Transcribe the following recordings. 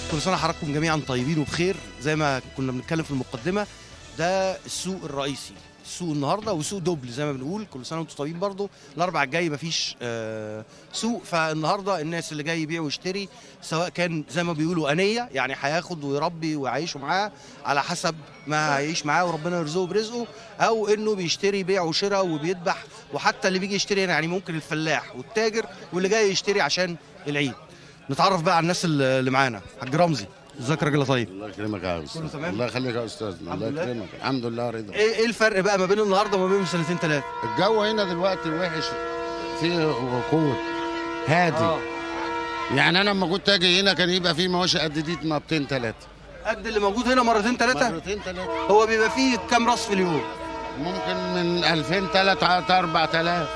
كل سنه حضراتكم جميعا طيبين وبخير زي ما كنا بنتكلم في المقدمه ده السوق الرئيسي السوق النهارده وسوق دوبل زي ما بنقول كل سنه وانتم طيبين برضو الاربع الجاي مفيش آه سوق فالنهارده الناس اللي جاي يبيع ويشتري سواء كان زي ما بيقولوا انيه يعني هياخد ويربي ويعيشه معاه على حسب ما هيعيش معاه وربنا يرزقه برزقه او انه بيشتري بيع وشراء وبيذبح وحتى اللي بيجي يشتري هنا يعني ممكن الفلاح والتاجر واللي جاي يشتري عشان العيد نتعرف بقى على الناس اللي اللي معانا حاج رمزي ازيك يا راجل يا طيب الله يكرمك يا كله استاذ تمام؟ الله يخليك يا استاذ الحمد الله لله. يكرمك الحمد لله رضا ايه ايه الفرق بقى ما بين النهارده وما بين من سنتين ثلاثه الجو هنا دلوقتي وحش فيه ركود هادي يعني انا لما كنت اجي هنا كان يبقى فيه مواشي قد دي نبطين ثلاثه قد اللي موجود هنا مرتين ثلاثه مرتين ثلاثه هو بيبقى فيه كام راس في اليوم ممكن من 2000 3 4000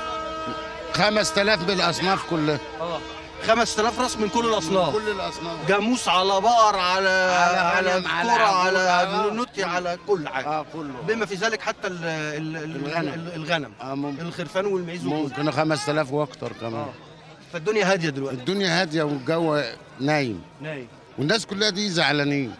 5000 بالاصناف كلها اه 5000 راس من كل الاصناف كل الاصناف جاموس على بقر على على على غنم، على كرة عجول، على آه. نوتي على كل حاجه اه كله بما في ذلك حتى ال ال ال الغنم. الغنم آه ممكن الخرفان والمعيز وكله. ممكن 5000 واكتر كمان اه فالدنيا هاديه دلوقتي الدنيا هاديه والجو نايم نايم والناس كلها دي زعلانين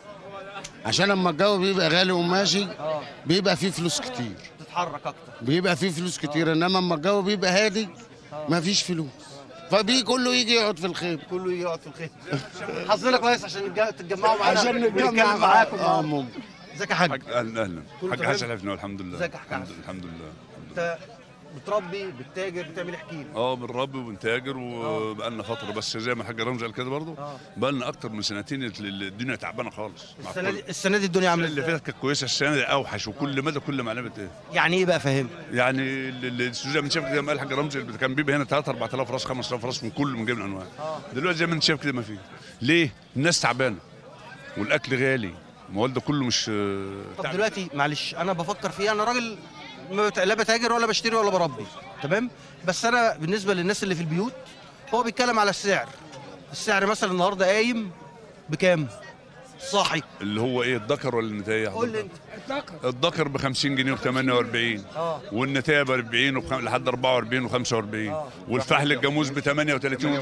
عشان لما الجو بيبقى غالي وماشي اه بيبقى فيه فلوس كتير تتحرك اكتر بيبقى فيه فلوس كتير انما لما الجو بيبقى هادي مفيش فلوس فبي كله يجي يقعد في الخير كله يجي يقعد في الخير حظنا كويس عشان نتج- تتجمعوا معانا عشان ونتكلم نتجمع معاكم اه ممكن ازيك يا حاج حاج اهلا اهلا كله حاج تمام؟ حسن عرفنا والحمد لله ازيك يا حاج الحمد, حسن؟ الحمد لله انت بتربي بتتاجر بتعمل إيه؟ احكي لي اه بنربي وبنتاجر وبقالنا فتره بس زي ما الحاج رمزي قال كده برضه اه بقالنا اكتر من سنتين ال- الدنيا تعبانه خالص مع السنه كل- دي السنه دي الدنيا عامله اللي ازاي فاتت كانت كويسه السنه دي اوحش وكل مدى كل معلومه ايه يعني ايه بقى فاهم يعني ال- ال- زي ما انت شايف كده ما قال الحاج رمزي اللي كان بيبقى هنا 3 4000 راس 5000 راس من كل من جميع الانواع اه دلوقتي زي ما انت شايف كده ما فيه ليه؟ الناس تعبانه والاكل غالي الموال ده كله مش طب دلوقتي معلش انا بفكر فيه انا راجل ما بت- لا بتاجر ولا بشتري ولا بربي تمام بس انا بالنسبه للناس اللي في البيوت هو بيتكلم على السعر السعر مثلا النهارده قايم بكام صاحي اللي هو ايه الذكر ولا النتايه قول لي انت الذكر ب 50 جنيه و 48 اه والنتايه ب 40 وبخم... لحد 44 و 45 آه. والفحل الجاموس ب 38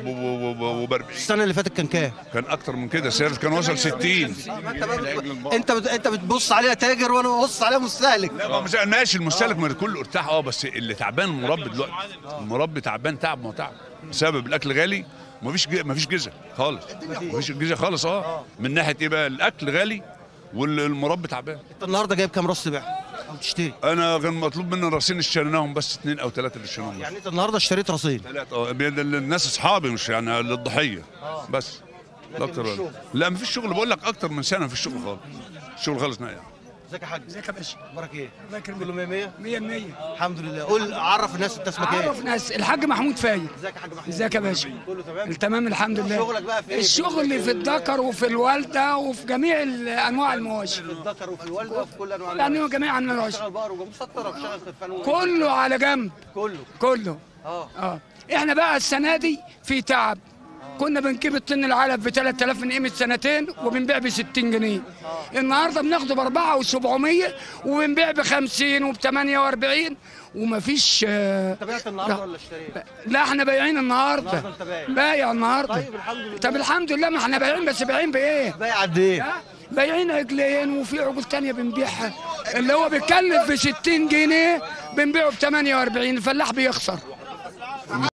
وب 40 السنه اللي فاتت كان كام كان اكتر من كده السعر كان وصل 60 ما انت بقى انت بت... انت بتبص عليها تاجر وانا ببص عليها مستهلك لا ما مش ماشي المستهلك ما كله ارتاح اه بس اللي تعبان المربي دلوقتي المربي تعبان تعب ما هو تعب بسبب الاكل غالي مفيش ج... مفيش جزء خالص مفيش جزء خالص اه من ناحيه ايه بقى الاكل غالي والمربي تعبان انت النهارده جايب كام راس تبيع او تشتري انا كان مطلوب مني راسين اشتريناهم بس اثنين او ثلاثه اللي اشتريناهم بس. يعني انت النهارده اشتريت راسين ثلاثة اه بين الناس اصحابي مش يعني للضحيه اه بس لكن اكتر مش ولا- شغل. لا مفيش شغل بقول لك اكتر من سنه مفيش شغل خالص الشغل خالص نهائي ازيك يا حاج ازيك يا باشا اخبارك ايه الله يكرمك كله 100 100 100 100 الحمد لله قول عرف الناس انت اسمك ايه عرف ناس الحاج محمود فايق ازيك يا حاج محمود ازيك يا باشا كله تمام تمام الحمد لله شغلك بقى في ايه الشغل في الذكر وفي الوالده وفي جميع ال- انواع المواشي في الذكر وفي الوالده وفي كل انواع يعني المواشي. جميع انواع المواشي بتشتغل بقر وجاموس اكتر ولا بتشتغل خرفان و- كله على جنب كله كله اه اه احنا بقى السنه دي في تعب كنا بنجيب الطن العلب ب 3000 من قيمه سنتين وبنبيع ب 60 جنيه النهارده بناخده ب 4 و700 وبنبيع ب 50 وب 48 ومفيش آه، انت بعت النهارده لا. ولا اشتريت؟ لا احنا بايعين النهارده النهارده انت بايع بايع النهارده طيب الحمد لله طب الحمد لله ما احنا بايعين بس بايعين بايه؟ بايع قد ايه؟ ها؟ بايعين عجلين وفي عجول تانية بنبيعها اللي هو بيتكلف ب 60 جنيه بنبيعه ب 48 الفلاح بيخسر